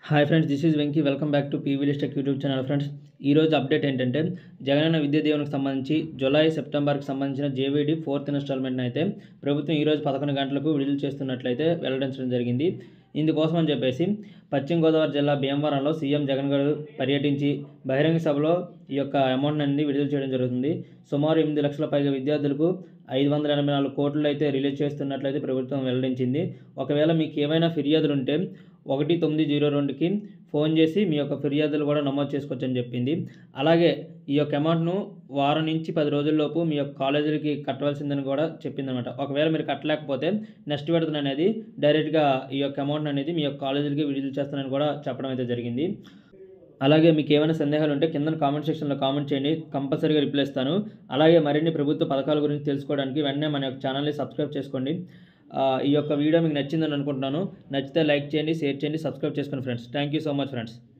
hi friends this is Venky welcome back to PV tech YouTube channel friends ఈరోజు update ఏంటంటే జగనన్న విద్యా దీవెనకు సంబంధించి July సెప్టెంబర్కి సంబంధించిన జేవీడి ఫోర్త్ ఇన్స్టాల్మెంట్ని అయితే ప్రభుత్వం ఈరోజు పదకొండు గంటలకు విడుదల చేస్తున్నట్లయితే వెల్లడించడం జరిగింది ఇందుకోసం అని చెప్పేసి పశ్చిమ గోదావరి జిల్లా భీమవరంలో సీఎం జగన్ గారు పర్యటించి బహిరంగ సభలో ఈ యొక్క అమౌంట్ అనేది విడుదల చేయడం జరుగుతుంది సుమారు ఎనిమిది లక్షల పైగా విద్యార్థులకు ఐదు వందల ఎనభై నాలుగు కోట్లు అయితే రిలీజ్ చేస్తున్నట్లయితే ప్రభుత్వం వెల్లడించింది ఒకవేళ మీకు ఏమైనా ఫిర్యాదులు ఉంటే ఒకటి తొమ్మిది జీరో రెండుకి ఫోన్ చేసి మీ యొక్క ఫిర్యాదులు కూడా నమోదు చేసుకోవచ్చని చెప్పింది అలాగే ఈ యొక్క అమౌంట్ను వారం నుంచి పది రోజుల్లోపు మీ యొక్క కాలేజీలకి కట్టవలసిందని కూడా చెప్పిందనమాట ఒకవేళ మీరు కట్టలేకపోతే నెక్స్ట్ విడతను అనేది డైరెక్ట్గా ఈ యొక్క అమౌంట్ అనేది మీ యొక్క కాలేజీలకి విడుదల చేస్తానని కూడా చెప్పడం అయితే జరిగింది అలాగే మీకు ఏమైనా సందేహాలు ఉంటే కింద కామెంట్ సెక్షన్లో కామెంట్ చేయండి కంపల్సరీగా రిప్లై ఇస్తాను అలాగే మరిన్ని ప్రభుత్వ పథకాల గురించి తెలుసుకోవడానికి వెంటనే మన యొక్క ఛానల్ని సబ్స్క్రైబ్ చేసుకోండి ఆ, ఈ యొక్క వీడియో మీకు నచ్చిందని అనుకుంటున్నాను నచ్చితే లైక్ చేయండి షేర్ చేయండి సబ్స్క్రైబ్ చేసుకోండి friends thank you so much friends